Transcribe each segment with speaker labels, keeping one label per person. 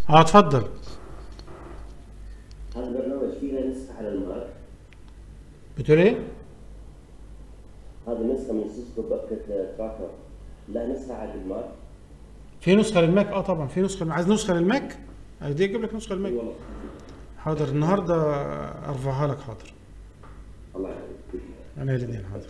Speaker 1: اه اتفضل
Speaker 2: هذا البرنامج فيه له نسخة على الماك
Speaker 1: بتقول ايه
Speaker 2: هذه نسخة من سيسكو باكت تراكر له نسخة على الماك
Speaker 1: في نسخه للماك اه طبعا في نسخه عايز نسخه للماك دي اجيب لك نسخه للماك
Speaker 2: والله
Speaker 1: حاضر النهارده ارفعها لك حاضر
Speaker 2: الله يعافيك
Speaker 1: انا الاثنين حاضر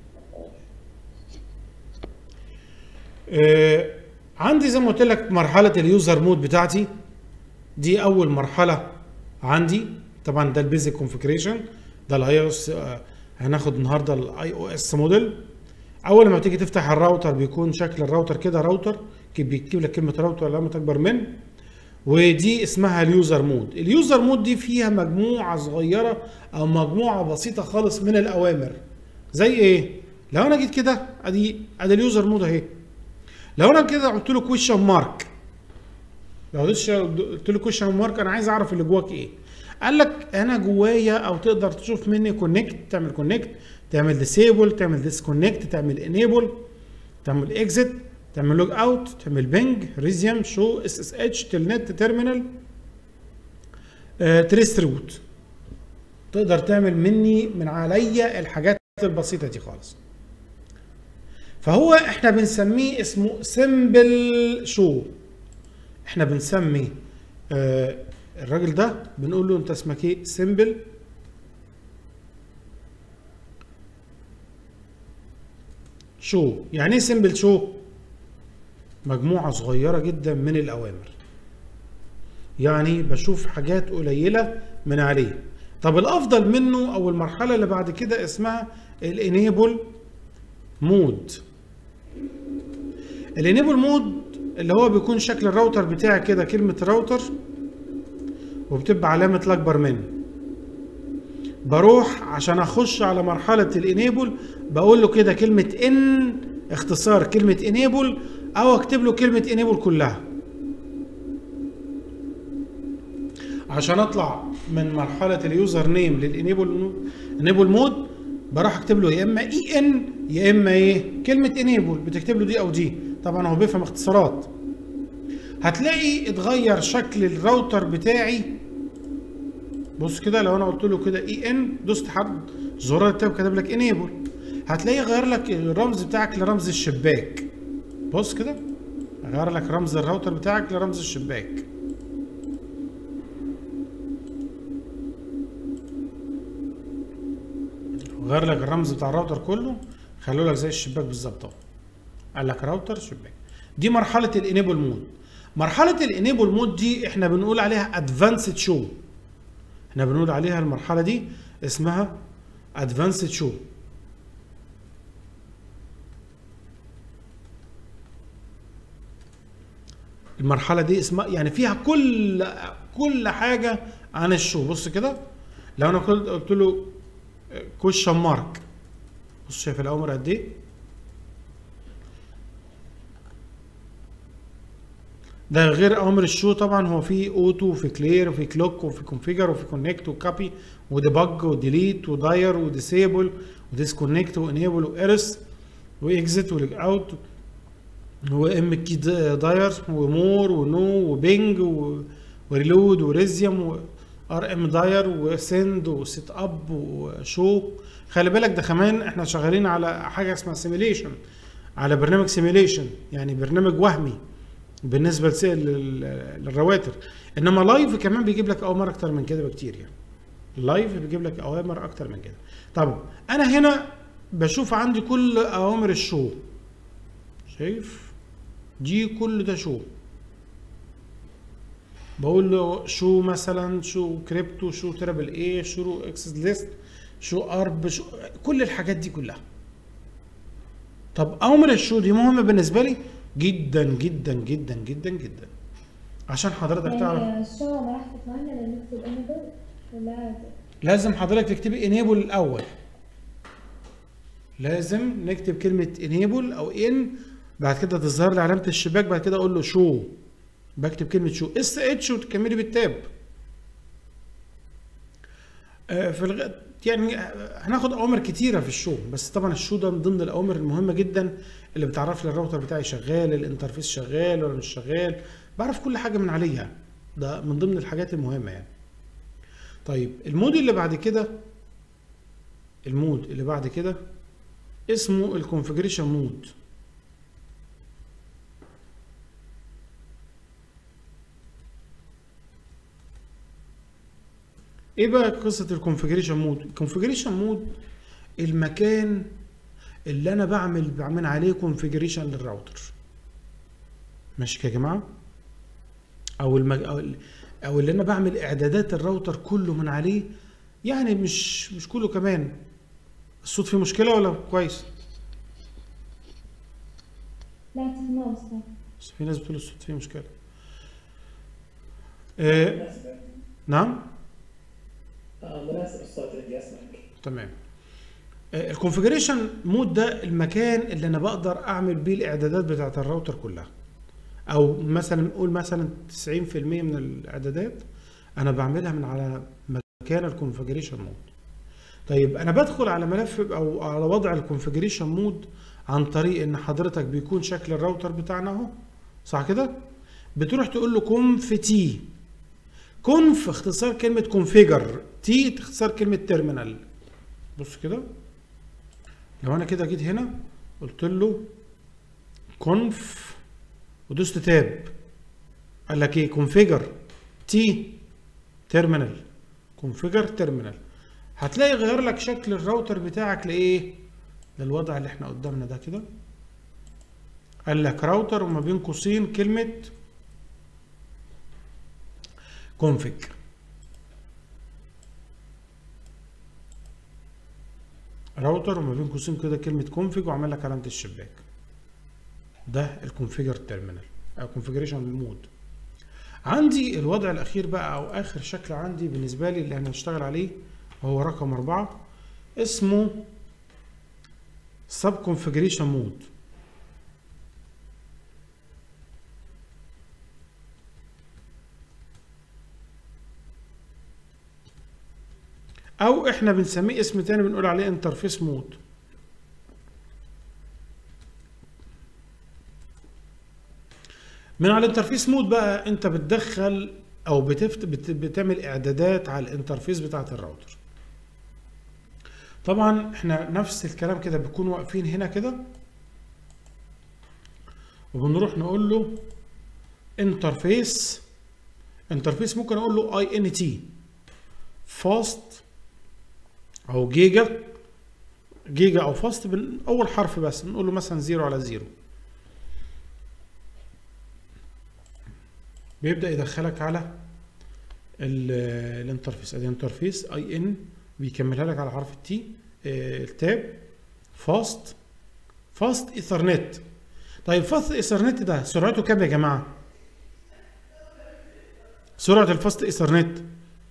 Speaker 1: آه عندي زي ما قلت لك مرحله اليوزر مود بتاعتي دي اول مرحله عندي طبعا ده البيزك كونفيجريشن ده الاي او اس هناخد النهارده الاي او اس موديل اول ما تيجي تفتح الراوتر بيكون شكل الراوتر كده راوتر كي- بيكتب لك كلمه راوتر علامه اكبر من ودي اسمها اليوزر مود اليوزر مود دي فيها مجموعه صغيره او مجموعه بسيطه خالص من الاوامر زي ايه لو انا جيت كده ادي ادي اليوزر مود اهي لو انا كده قلت له كويشن مارك لو قلت قلت له كويشن مارك انا عايز اعرف اللي جواك ايه قال لك انا جوايا او تقدر تشوف مني كونكت تعمل كونكت تعمل ديسيبل تعمل ديسكونكت تعمل انيبل تعمل اكزيت تعمل لوج اوت تعمل بنج ريزيوم شو اس اس اتش تلنت تيرمينال تريست روت تقدر تعمل مني من عليا الحاجات البسيطه دي خالص فهو احنا بنسميه اسمه سمبل شو احنا بنسمي آه الراجل ده بنقول له انت اسمك ايه سمبل شو يعني ايه سمبل شو مجموعة صغيرة جدا من الأوامر يعني بشوف حاجات قليلة من عليه طب الأفضل منه أو المرحلة اللي بعد كده اسمها الانيبل مود الانيبل مود اللي هو بيكون شكل الراوتر بتاعي كده كلمة راوتر وبتبقى علامة الأكبر منه بروح عشان أخش على مرحلة الانيبل بقول له كده كلمة ان اختصار كلمة انيبل أو أكتب له كلمة انيبل كلها عشان أطلع من مرحلة اليوزر نيم للانيبل انيبل مود بروح أكتب له يا إما اي ان يا إما إيه كلمة انيبل بتكتب له دي أو دي طبعا هو بيفهم اختصارات هتلاقي اتغير شكل الراوتر بتاعي بص كده لو انا قلت له كده اي ان دوست حد زرار التاب كاتب لك انيبل هتلاقيه غير لك الرمز بتاعك لرمز الشباك بص كده غير لك رمز الراوتر بتاعك لرمز الشباك غير لك الرمز بتاع الراوتر كله خلوه لك زي الشباك بالظبط اهو قال لك راوتر شباك دي مرحله الانيبل مود مرحله الانيبل مود دي احنا بنقول عليها ادفانسد شو احنا بنقول عليها المرحله دي اسمها ادفانسد شو المرحله دي اسمها يعني فيها كل كل حاجه عن الشو بص كده لو انا كنت قلت له كوشن مارك بص شايف الاوامر قد ايه ده غير اوامر الشو طبعا هو في اوتو وفي كلير وفي كلوك وفي كونفيجر وفي كونكت وكابي وديبج وديليت وداير وديسيبل وديسكونكت وانيبل وايرس واكزيت ولوج اوت وام كي داير ومور ونو وبينج وريلود وريزيوم ار ام داير وسند وسيت اب وشو خلي بالك ده كمان احنا شغالين على حاجه اسمها سيميليشن على برنامج سيميليشن يعني برنامج وهمي بالنسبه لس- لل- للرواتر انما لايف كمان بيجيب لك اوامر اكتر من كده بكتير يعني لايف بيجيب لك اوامر اكتر من كده طب انا هنا بشوف عندي كل اوامر الشو شايف دي كل ده شو بقول له شو مثلا شو كريبتو شو ترابل ايه شو اكسس ليست شو ارب شو كل الحاجات دي كلها طب اوامر الشو دي مهمه بالنسبه لي جدا جدا جدا جدا جدا عشان حضرتك تعرف
Speaker 3: يعني الشغل ما راح تفهمنا لما نكتب انبل ولا عادي؟
Speaker 1: لازم حضرتك تكتبي انيبل الاول لازم نكتب كلمه انيبل او ان بعد كده تظهر لي علامه الشباك بعد كده اقول له شو بكتب كلمه شو اس اتش وتكملي بالتاب آه، في الغ... يعني آه، هناخد اوامر كتيره في الشو بس طبعا الشو ده من ضمن الاوامر المهمه جدا اللي بتعرف لي الراوتر بتاعي شغال الانترفيس شغال ولا مش شغال بعرف كل حاجه من عليها ده من ضمن الحاجات المهمه يعني طيب المود اللي بعد كده المود اللي بعد كده اسمه الكونفجريشن مود ايه بقى قصه الكونفجريشن مود الكونفجريشن مود المكان اللي انا بعمل بعمل عليه كونفجريشن للراوتر ماشي يا جماعه او المج... او ال- او اللي انا بعمل اعدادات الراوتر كله من عليه يعني مش مش كله كمان الصوت فيه مشكله ولا كويس
Speaker 3: لا تسمعوا أستاذ
Speaker 1: بس في ناس بتقول الصوت فيه مشكله آه
Speaker 4: مناسب
Speaker 1: نعم
Speaker 4: آه مناسب الصوت اللي اسمعك
Speaker 1: تمام الكونفجريشن مود ده المكان اللي انا بقدر اعمل بيه الاعدادات بتاعت الراوتر كلها او مثلا نقول مثلا 90% من الاعدادات انا بعملها من على مكان الكونفجريشن مود طيب انا بدخل على ملف او على وضع الكونفجريشن مود عن طريق ان حضرتك بيكون شكل الراوتر بتاعنا اهو صح كده بتروح تقول له كونف تي كونف اختصار كلمه كونفيجر تي اختصار كلمه تيرمينال بص كده لو انا كده جيت هنا قلت له كونف ودوست تاب قال لك ايه كونفيجر تي تيرمينال كونفيجر تيرمينال هتلاقي غير لك شكل الراوتر بتاعك لايه للوضع اللي احنا قدامنا ده كده قال لك راوتر وما بين قوسين كلمه كونفيج راوتر وما بين قوسين كده كلمه كونفيج وعمل لك علامه الشباك ده الكونفيجر تيرمينال او كونفيجريشن مود عندي الوضع الاخير بقى او اخر شكل عندي بالنسبه لي اللي هنشتغل عليه هو رقم أربعة اسمه سب كونفيجريشن مود او احنا بنسميه اسم تاني بنقول عليه انترفيس مود من على الانترفيس مود بقى انت بتدخل او بتفت بت بتعمل اعدادات على الانترفيس بتاعت الراوتر طبعا احنا نفس الكلام كده بنكون واقفين هنا كده وبنروح نقول له انترفيس انترفيس ممكن اقول له اي ان تي فاست او جيجا جيجا او فاست بن اول حرف بس نقول له مثلا زيرو على زيرو بيبدا يدخلك على ال- الانترفيس ادي انترفيس اي ان بيكملها لك على حرف التي آه، التاب فاست فاست ايثرنت طيب فاست ايثرنت ده سرعته كام يا جماعه سرعه الفاست ايثرنت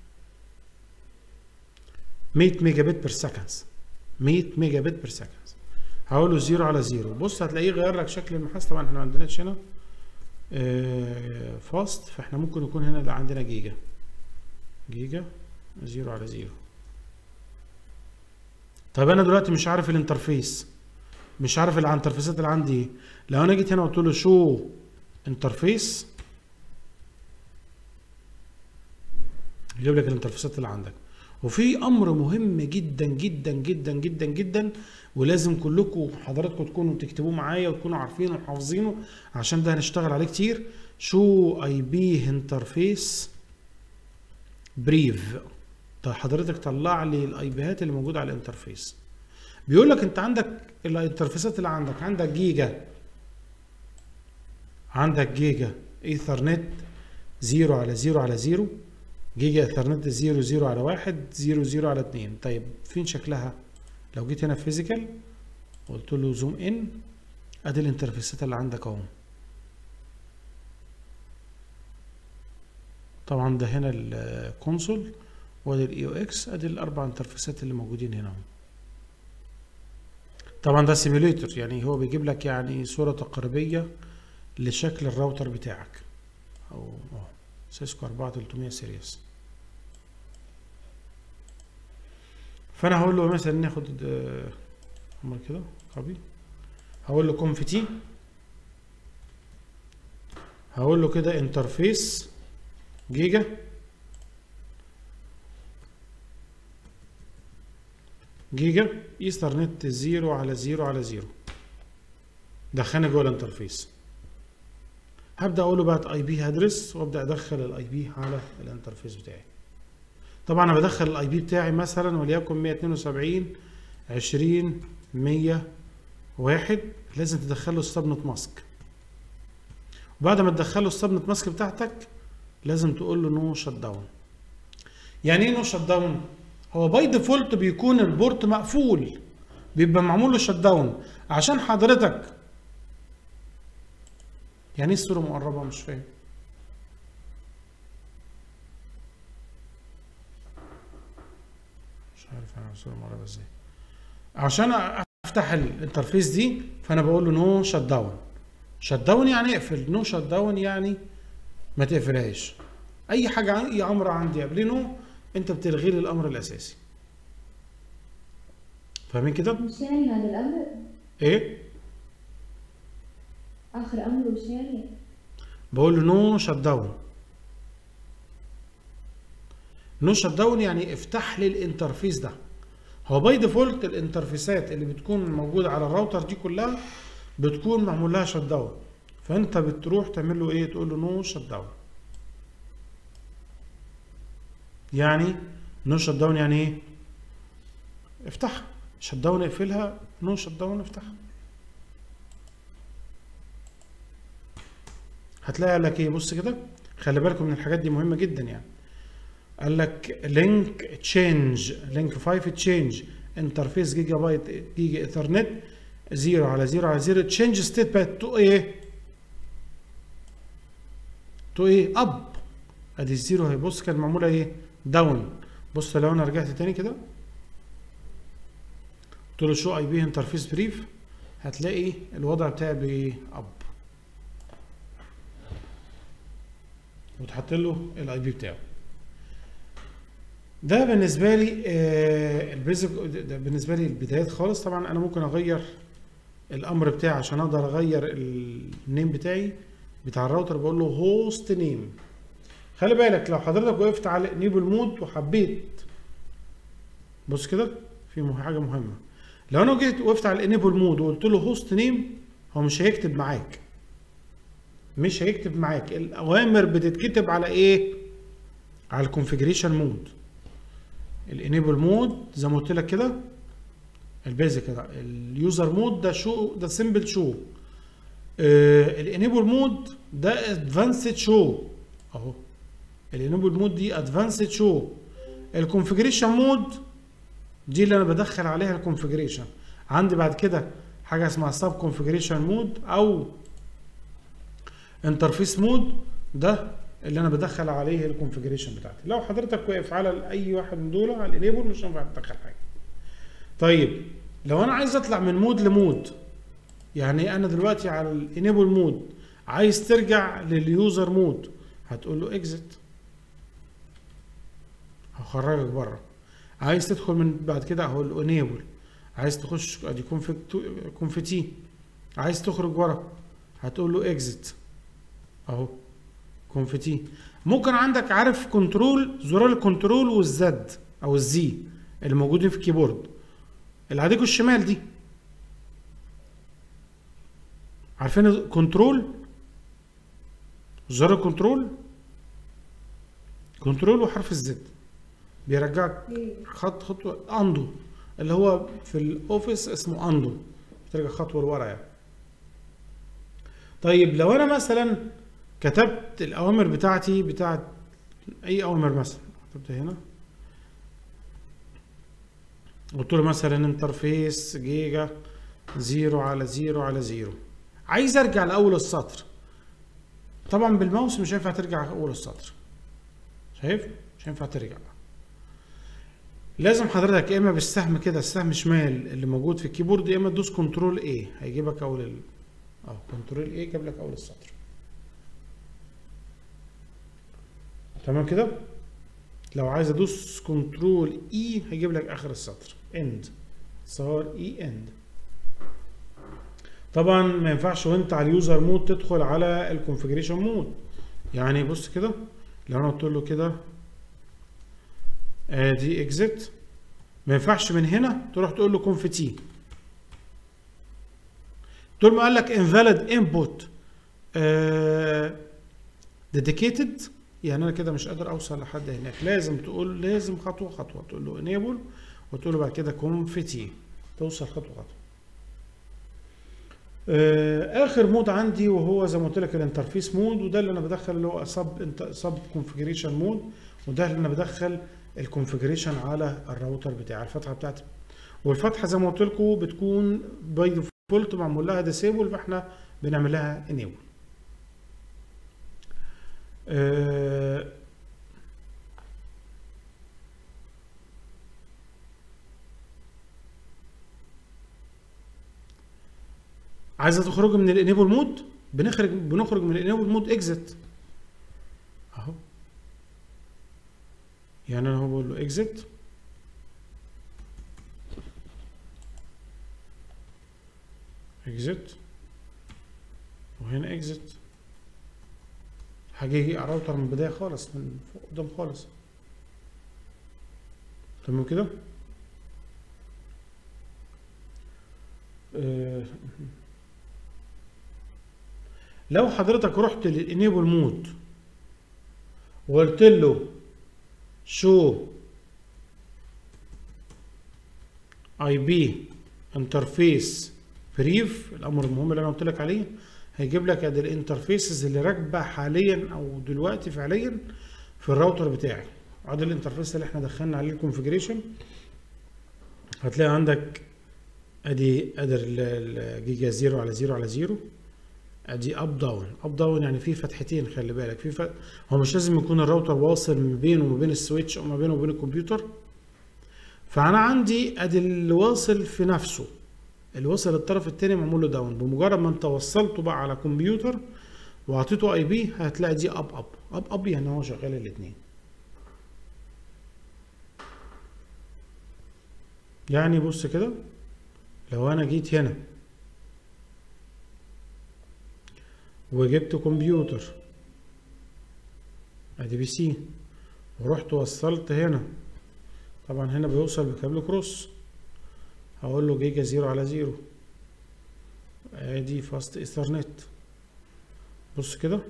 Speaker 1: 100 ميجا بت بير سكند 100 ميجا بت بير سكند هقول له 0 على 0 بص هتلاقيه غير لك شكل المحاس طبعا احنا ما عندناش هنا آه، فاست فاحنا ممكن يكون هنا اللي عندنا جيجا جيجا 0 على 0 طيب انا دلوقتي مش عارف الانترفيس مش عارف الانترفيسات اللي عندي ايه لو انا جيت هنا وقلت له شو انترفيس يجيب لك الانترفيسات اللي عندك وفي امر مهم جدا جدا جدا جدا جدا ولازم كلكم حضراتكم تكونوا تكتبوه معايا وتكونوا عارفينه وحافظينه عشان ده هنشتغل عليه كتير شو اي بي انترفيس بريف طيب حضرتك طلع لي الاي بيهات اللي موجوده على الانترفيس بيقول لك انت عندك الانترفيسات اللي عندك عندك جيجا عندك جيجا ايثرنت 0 على 0 على 0 جيجا ايثرنت 0 0 على 1 0 0 على 2 طيب فين شكلها لو جيت هنا فيزيكال قلت له زوم ان ادي الانترفيسات اللي عندك اهو طبعا ده هنا الكونسول وادي الاي او اكس ادي الاربع انترفيسات اللي موجودين هنا اهو طبعا ده سيميوليتر يعني هو بيجيب لك يعني صورة تقريبية لشكل الراوتر بتاعك او اهو سيسكو 4300 سيريس فانا هقول له مثلا ناخد آه، عمل كده كوبي هقول له كونف تي هقول له كده انترفيس جيجا جيجا ايثرنت 0 على 0 على 0 دخلني جوه الانترفيس هبدا اقول له بقى اي بي ادرس وابدا ادخل الاي بي على الانترفيس بتاعي طبعا انا بدخل الاي بي بتاعي مثلا وليكن 172 20 101 لازم تدخله السبنت ماسك وبعد ما تدخله السبنت ماسك بتاعتك لازم تقول له نو شت داون يعني ايه نو شت داون هو باي ديفولت بيكون البورت مقفول بيبقى معمول له شت داون عشان حضرتك يعني ايه الصوره مقربه مش فاهم مش عارف انا الصوره مقربه ازاي عشان افتح الانترفيس دي فانا بقول له نو شت داون شت داون يعني اقفل نو شت داون يعني ما تقفلهاش اي حاجه عن- اي امر عندي قبل نو انت بتلغي لي الامر الاساسي فاهمين كده
Speaker 3: وش يعني هذا الأمر؟
Speaker 1: ايه
Speaker 3: آخر أمر وش يعني؟
Speaker 1: بقول له نو شت داون نو شت داون يعني افتح لي الانترفيس ده هو باي ديفولت الانترفيسات اللي بتكون موجوده على الراوتر دي كلها بتكون معمول لها شت داون فانت بتروح تعمل له ايه تقول له نو شت داون يعني نو شت داون يعني ايه افتحها شت داون اقفلها نو شت داون افتحها هتلاقي قال لك ايه بص كده خلي بالكم من الحاجات دي مهمه جدا يعني قال لك لينك تشينج لينك 5 تشينج انترفيس جيجا بايت جيجا ايثرنت 0 على 0 على 0 تشينج ستيت بات تو ايه تو ايه اب ادي الزيرو اهي بص كانت معموله ايه داون بص لو انا رجعت تاني كده قلت له شو اي بي انترفيس بريف هتلاقي الوضع بتاعي بايه اب وتحط له الاي بي بتاعه ده بالنسبه لي آه البيزك ده بالنسبه لي البدايات خالص طبعا انا ممكن اغير الامر بتاعي عشان اقدر اغير النيم بتاعي بتاع الراوتر بقول له هوست نيم خلي بالك لو حضرتك وقفت على انيبل مود وحبيت بص كده في مه- حاجه مهمه لو انا جيت وقفت على الانيبل مود وقلت له هوست نيم هو مش هيكتب معاك مش هيكتب معاك الاوامر بتتكتب على ايه على الكونفيجريشن مود الانيبل مود زي ما قلت لك كده البيزك كده اليوزر مود ده شو ده سيمبل شو الانيبل مود ده ادفانسد شو اهو الانيبل مود دي ادفانسد شو الكونفيجريشن مود دي اللي انا بدخل عليها الكونفيجريشن عندي بعد كده حاجه اسمها سب كونفيجريشن مود او انترفيس مود ده اللي انا بدخل عليه الكونفيجريشن بتاعتي لو حضرتك واقف على اي واحد من دول على الانيبل مش هينفع تدخل حاجه طيب لو انا عايز اطلع من مود لمود يعني انا دلوقتي على الانيبل مود عايز ترجع لليوزر مود هتقول له اكزit هخرجك بره عايز تدخل من بعد كده هقول له انيبل عايز تخش ادي كونفتي عايز تخرج ورا هتقول له اكزit اهو كونفتي ممكن عندك عارف كنترول زرار الكنترول والزد او الزي اللي موجودين في الكيبورد اللي عليكم الشمال دي عارفين الكنترول زرار الكنترول كنترول وحرف الزد بيرجعك
Speaker 3: إيه.
Speaker 1: خط خطوه اندو اللي هو في الاوفيس اسمه اندو بترجع خطوه لورا يعني طيب لو انا مثلا كتبت الاوامر بتاعتي بتاعت اي اوامر مثلا كتبت هنا قلت له مثلا انترفيس جيجا زيرو على زيرو على زيرو عايز ارجع لاول السطر طبعا بالماوس مش هينفع ترجع اول السطر شايف مش هينفع ترجع لازم حضرتك يا اما بالسهم كده السهم شمال اللي موجود في الكيبورد يا اما تدوس كنترول ايه هيجيبك اول ال... اه كنترول ايه جاب لك اول السطر تمام كده لو عايز ادوس كنترول اي هيجيب لك اخر السطر اند صار اي اند طبعا ما ينفعش وانت على اليوزر مود تدخل على الكونفيجريشن مود يعني بص كده لو انا قلت له كده ادي اكزيت ما ينفعش من هنا تروح تقول له كونف تي طول ما قال لك invalid input ديديكيتد يعني انا كده مش قادر اوصل لحد هناك لازم تقول لازم خطوه خطوه تقول له enable وتقول له بعد كده كونف تي توصل خطوه خطوه آه، اخر مود عندي وهو زي ما قلت لك الانترفيس مود وده اللي انا بدخل اللي هو سب سب كونفيجريشن مود وده اللي انا بدخل الكونفيجريشن على الراوتر بتاعي الفتحه بتاعتي والفتحه زي ما قلت لكم بتكون باي ديفولت معمول لها ديسيبل فاحنا بنعمل لها انيبل عايزه تخرج من الانيبل مود بنخرج بنخرج من الانيبل مود اكزit اهو يعني انا هو بقول له اكزit اكزت وهنا اكزت هاجي على الراوتر من البدايه خالص من فوق قدام خالص تمام كده آه، لو حضرتك رحت للانيبل مود وقلت له شو اي بي انترفيس بريف الامر المهم اللي انا قلت لك عليه هيجيب لك ادي الانترفيسز اللي راكبه حاليا او دلوقتي فعليا في الراوتر بتاعي ادي الانترفيس اللي احنا دخلنا عليه الكونفيجريشن هتلاقي عندك ادي ادي الجيجا زيرو على زيرو على زيرو ادي اب داون اب داون يعني في فتحتين خلي بالك في فتح هو مش لازم يكون الراوتر واصل ما بينه وما بين السويتش او ما بينه وبين الكمبيوتر فانا عندي ادي اللي واصل في نفسه اللي وصل الطرف التاني معمول له داون بمجرد ما انت وصلته بقى على كمبيوتر وعطيته اي بي هتلاقي دي اب اب اب اب يعني هو شغال الاثنين يعني بص كده لو انا جيت هنا وجبت كمبيوتر ادي بي سي ورحت وصلت هنا طبعا هنا بيوصل بكابل كروس هقول له جيجا زيرو على زيرو ادي فاست ايثرنت بص كده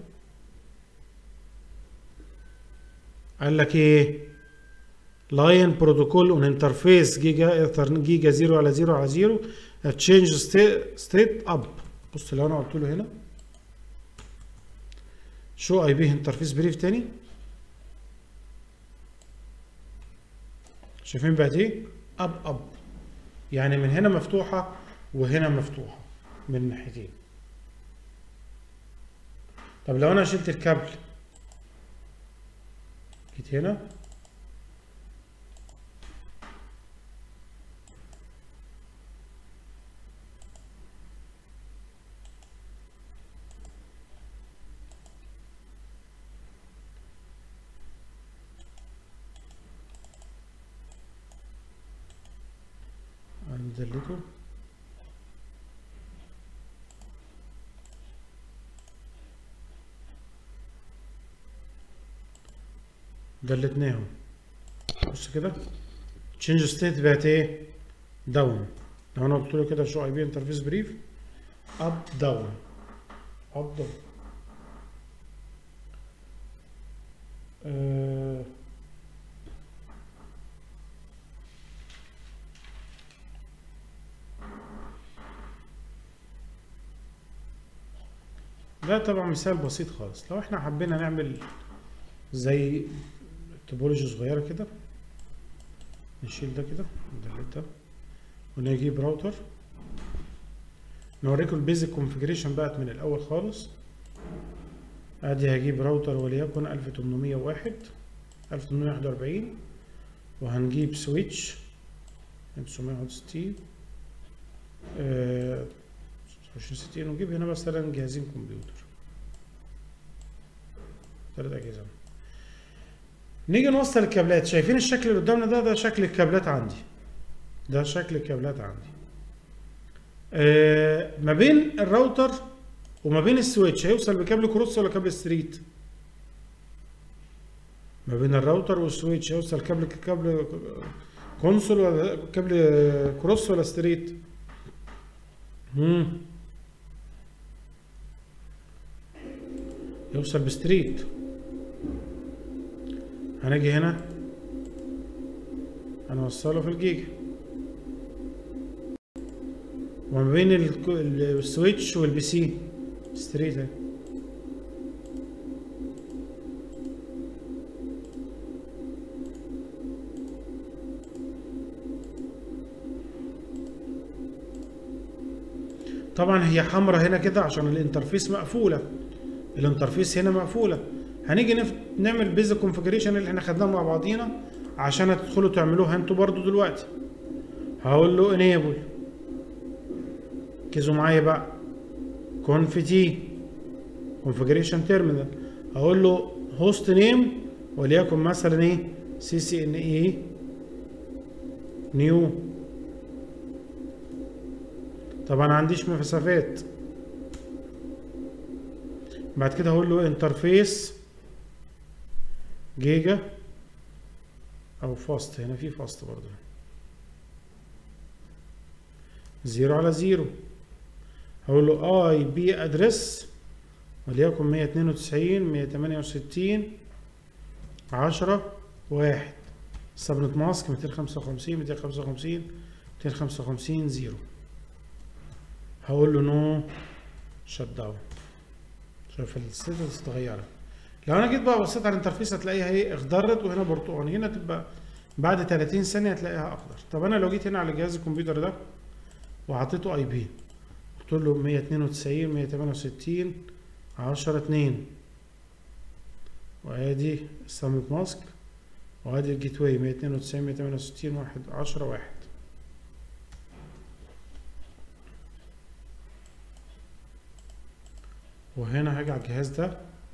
Speaker 1: قال لك ايه لاين بروتوكول اون انترفيس جيجا ايثرنت جيجا زيرو على زيرو على زيرو تشينج ستيت اب بص لو انا قلت له هنا شو اي بي انترفيس بريف تاني شايفين بقت ايه اب اب يعني من هنا مفتوحة وهنا مفتوحة من الناحيتين طب لو انا شلت الكابل جيت هنا ندلته دلتناهم بص كده تشينج ستيت بقت ايه داون لو انا قلت له كده شو اي بي انترفيس بريف اب داون اب داون آه ده طبعا مثال بسيط خالص لو احنا حبينا نعمل زي توبولوجي صغيره كده نشيل ده كده ندلت ده ونجيب راوتر نوريكم البيزك كونفيجريشن بقت من الاول خالص ادي هجيب راوتر وليكن 1801 1841 وهنجيب سويتش 961 آه 26 ونجيب هنا مثلا جهازين كمبيوتر ثلاث اجهزه نيجي نوصل الكابلات شايفين الشكل اللي قدامنا ده ده شكل الكابلات عندي ده شكل الكابلات عندي آه ما بين الراوتر وما بين السويتش هيوصل بكابل كروس ولا كابل ستريت ما بين الراوتر والسويتش يوصل كابل كابل كونسول ولا كابل كروس ولا ستريت مم. يوصل بستريت هنيجي هنا هنوصله في الجيجا وما بين الك- السويتش والبي سي ستريت اهي طبعا هي حمرا هنا كده عشان الانترفيس مقفوله الانترفيس هنا مقفوله هنيجي نف... نعمل بيز كونفجريشن اللي احنا خدناه مع بعضينا عشان تدخلوا تعملوها انتوا برضو دلوقتي هقول له انيبل ركزوا معايا بقى conf تي configuration terminal هقول له host name وليكن مثلا ايه سي سي ان اي نيو طبعا ما عنديش مسافات بعد كده هقول له انترفيس جيجا او فاست هنا في فاست برضه زيرو على زيرو هقول له اي بي ادرس وليكن 192 168 10 واحد سبنت ماسك 255 255 255 زيرو هقول له نو شت داون شايف الستاتس اتغيرت لو انا جيت بقى بصيت على الانترفيس هتلاقيها ايه اخضرت وهنا برتقاني هنا تبقى بعد 30 ثانيه هتلاقيها اخضر طب انا لو جيت هنا على جهاز الكمبيوتر ده وحطيته اي بي قلت له 192 168 10 2 وادي السامت ماسك وادي الجيت واي 192 168 1 10 1 وهنا هاجي على الجهاز ده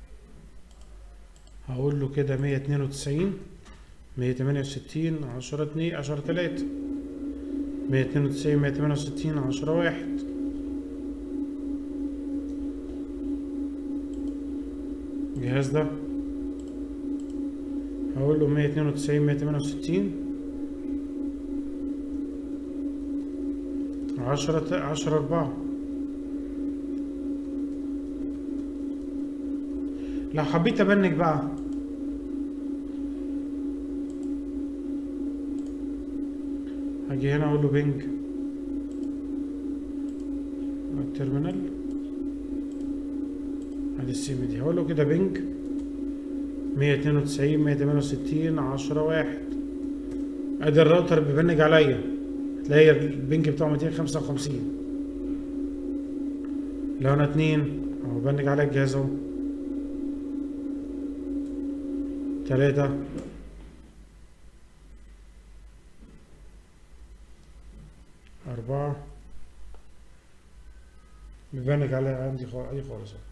Speaker 1: هقول له كده 192 168 10 2 10 3 192 168 10 1 الجهاز ده هقول له 192 168 10 10 4 لو حبيت ابنج بقى هاجي هنا اقول له بينج التيرمينال ادي السيم دي هقول له كده بينج 192 168 10 1 ادي الراوتر بيبنج عليا هتلاقي البنج بتاعه 255 لو انا اتنين اهو بنج عليا الجهاز اهو تلاتة أربعة بيبانك على عندي خالص أي خالص أهو.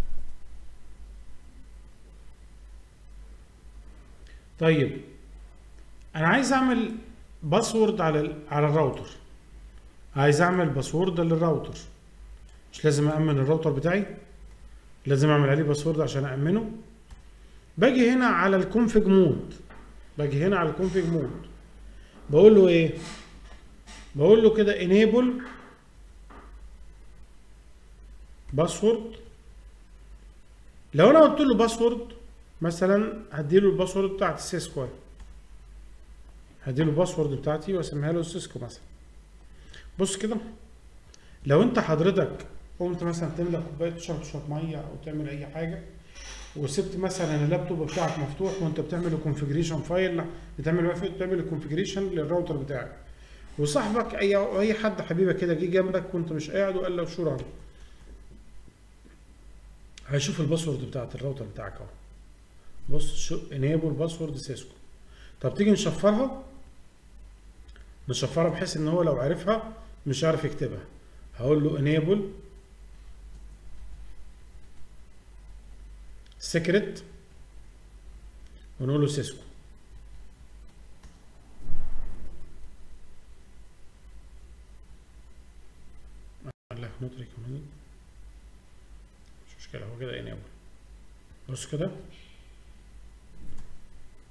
Speaker 1: طيب أنا عايز أعمل باسورد على ال- على الراوتر عايز أعمل باسورد للراوتر مش لازم أأمن الراوتر بتاعي لازم أعمل عليه باسورد عشان أأمنه باجي هنا على الكونفيج مود باجي هنا على الكونفيج مود بقول له ايه بقول له كده enable باسورد لو انا قلت له باسورد مثلا هديله الباسورد بتاعت السيسكو هديله الباسورد بتاعتي واسميها له سيسكو مثلا بص كده لو انت حضرتك قمت مثلا تملى كوبايه تشرب شويه ميه او تعمل اي حاجه وسبت مثلا اللابتوب بتاعك مفتوح وانت بتعمل كونفجريشن فايل بتعمل بتعمل الكونفجريشن للراوتر بتاعك وصاحبك اي أو اي حد حبيبك كده جه جنبك وانت مش قاعد وقال له شو رأيك هيشوف الباسورد بتاعت الراوتر بتاعك اهو بص شو انيبل باسورد سيسكو طب تيجي نشفرها نشفرها بحيث ان هو لو عرفها مش عارف يكتبها هقول له انيبل سيكريت ونقول له سيسكو لا نوت ريكومندد مش مشكلة هو كده انيبل بص كده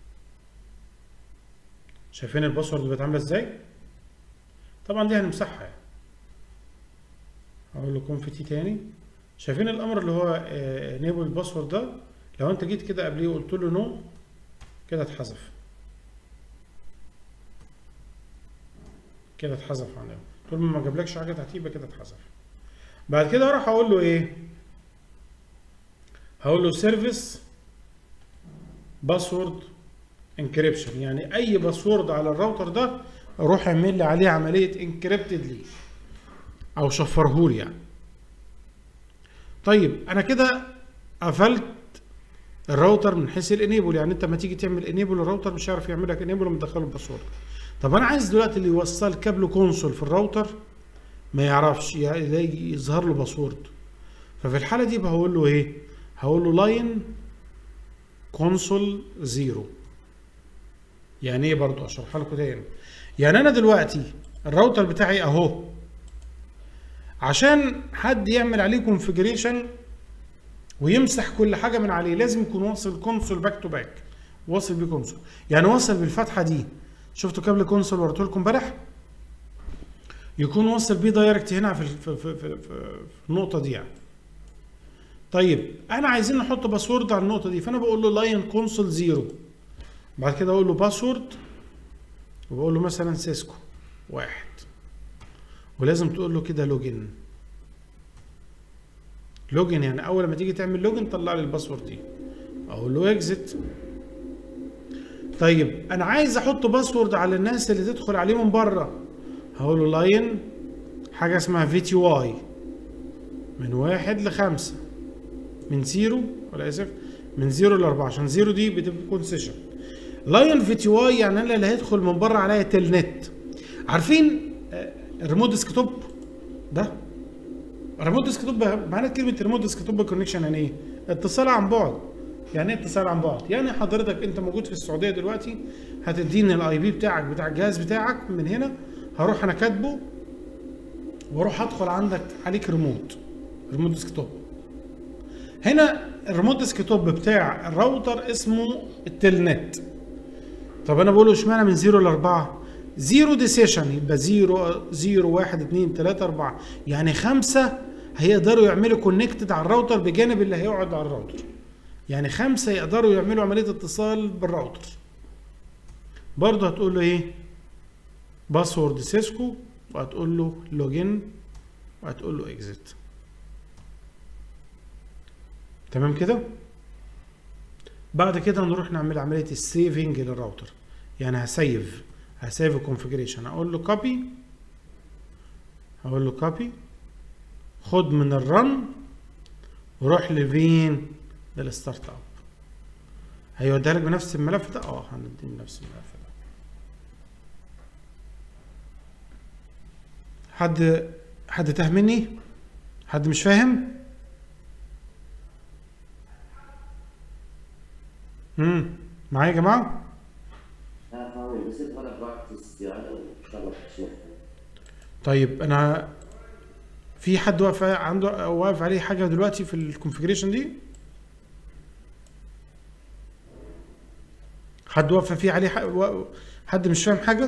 Speaker 1: شايفين الباسورد بقت عامله ازاي طبعا دي هنمسحها يعني. هقول له كونف تي تاني شايفين الامر اللي هو انيبل الباسورد ده لو انت جيت كده قبليه وقلت له نو كده اتحذف كده اتحذف عنه طول ما ما جابلكش حاجه تحتيه يبقى كده اتحذف بعد كده اروح اقول له ايه هقول له سيرفيس باسورد انكريبشن يعني اي باسورد على الراوتر ده اروح اعمل لي عليه عمليه انكريبتد ليه او شفرهولي يعني طيب انا كده قفلت الراوتر من حيث الانيبل يعني انت لما تيجي تعمل انيبل الراوتر مش هيعرف يعمل لك انيبل لما تدخله الباسورد طب انا عايز دلوقتي اللي يوصل كابل كونسول في الراوتر ما يعرفش يلاقي يظهر له باسورد ففي الحاله دي بقول له ايه هقول له لاين كونسول زيرو يعني ايه برضو اشرحها لكم تاني يعني انا دلوقتي الراوتر بتاعي اهو عشان حد يعمل عليه كونفيجريشن ويمسح كل حاجه من عليه لازم يكون واصل كونسول باك تو باك واصل بيه كونسول يعني واصل بالفتحه دي شفتوا كابل كونسول وريته لكم امبارح يكون واصل بيه دايركت هنا في في في, في, في النقطه دي يعني طيب انا عايزين نحط باسورد على النقطه دي فانا بقول له لاين كونسول زيرو بعد كده اقول له باسورد وبقول له مثلا سيسكو واحد ولازم تقول له كده لوجن لوجن يعني اول ما تيجي تعمل لوجن طلع لي الباسورد دي اقول له اكزit طيب انا عايز احط باسورد على الناس اللي تدخل عليه من بره هقول له لاين حاجه اسمها في تي واي من واحد لخمسه من زيرو ولا اسف من زيرو لاربعه عشان زيرو دي بتكون سيشن لاين في تي واي يعني انا اللي هيدخل من بره عليا تيل نت عارفين آه، الريموت ديسكتوب ده الريموت ديسكتوب معنى كلمه ريموت ديسكتوب كونكشن يعني ايه؟ اتصال عن بعد يعني ايه اتصال عن بعد؟ يعني حضرتك انت موجود في السعوديه دلوقتي هتديني الاي بي بتاعك بتاع الجهاز بتاعك من هنا هروح انا كاتبه واروح ادخل عندك عليك ريموت ريموت ديسكتوب هنا الريموت ديسكتوب بتاع الراوتر اسمه التيل نت طب انا بقول له اشمعنى من 0 ل 4 زيرو دي سيشن يبقى زيرو زيرو واحد اتنين تلاتة اربعة يعني خمسة هيقدروا يعملوا كونكتد على الراوتر بجانب اللي هيقعد على الراوتر يعني خمسة يقدروا يعملوا عملية اتصال بالراوتر برضه هتقول له ايه باسورد سيسكو وهتقول له لوجن وهتقول له اكزيت تمام كده بعد كده نروح نعمل عملية السيفنج للراوتر يعني هسيف هسيف الكونفيجريشن اقول له كوبي هقول له كوبي خد من الرن وروح لفين للستارت اب هيوديها لك بنفس الملف ده اه هنديه بنفس الملف ده حد حد تاه مني حد مش فاهم امم معايا يا جماعه
Speaker 2: ها فاهم بس انا براكتس يعني ان شاء الله تشوف
Speaker 1: طيب انا في حد واقف عنده واقف عليه حاجه دلوقتي في الكونفيجريشن دي حد واقف فيه عليه ح- وا- حد مش فاهم حاجه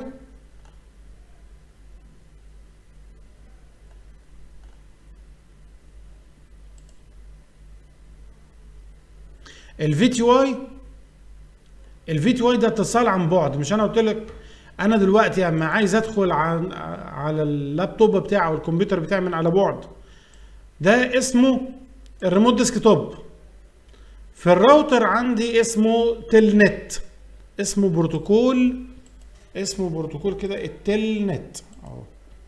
Speaker 1: الفي تي واي الفي تي واي ده اتصال عن بعد مش انا قلت لك انا دلوقتي اما عايز ادخل عن على اللابتوب بتاعي او الكمبيوتر بتاعي من على بعد ده اسمه الريموت ديسكتوب في الراوتر عندي اسمه تيل نت اسمه بروتوكول اسمه بروتوكول كده التيل نت اهو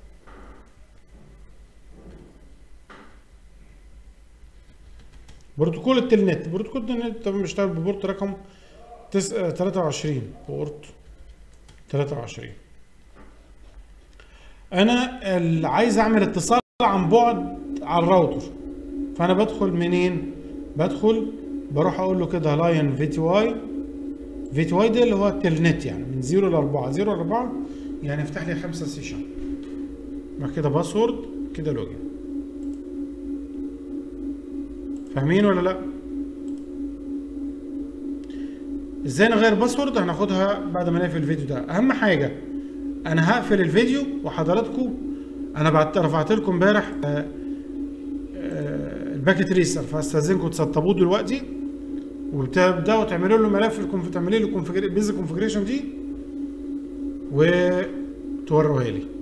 Speaker 1: بروتوكول التيل نت بروتوكول التيل نت طبعا بيشتغل ببورت رقم تس... آه، 23 بورت 23 انا اللي عايز اعمل اتصال عن بعد على الراوتر فانا بدخل منين بدخل بروح اقول له كده لاين في تي واي في تي واي ده اللي هو التلنت يعني من 0 ل 4 0 ل 4 يعني افتح لي خمسة سيشن بعد كده باسورد كده لوجن فاهمين ولا لا ازاي نغير باسورد هناخدها بعد ما نقفل الفيديو ده اهم حاجه انا هقفل الفيديو وحضراتكم انا بعت رفعت لكم امبارح آه، آه، الباكيت ريسر فاستاذنكم تسطبوه دلوقتي وتبداوا تعملوا له ملف الكونف تعملوا له البيزك كونفجريشن دي وتوروها لي